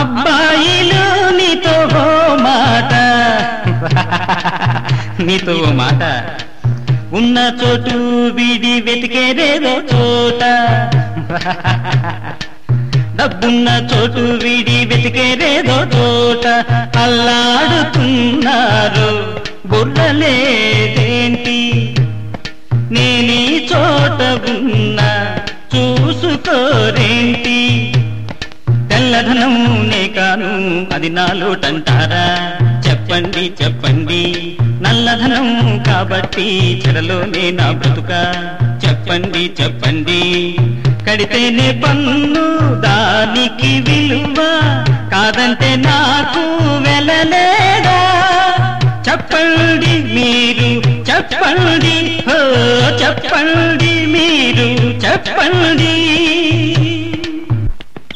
అబ్బాయిలు నీతో ఓ మాట నీతో ఓ మాట ఉన్న చోటు వీడి వెతికేదేదో చోట డబ్బున్న చోటు వీడి వెతికేదేదో చోట అల్లాడుతున్నారు బుర్రలేదేంటి నేనీ చోట ఉన్నా చూసుకోరేంటి తెల్లధనం నే కాను అది నాలోటంటారా చెప్పండి చెప్పండి నల్లధనం కాబట్టి చెరలోనే నా బ్రతుక చెప్పండి చెప్పండి కడితేనే పన్ను దానికి విలువ కాదంటే నాకు వెళ్ళలేదా చెప్పండి మీరు చెప్పండి హో చెప్పండి మీరు చెప్పండి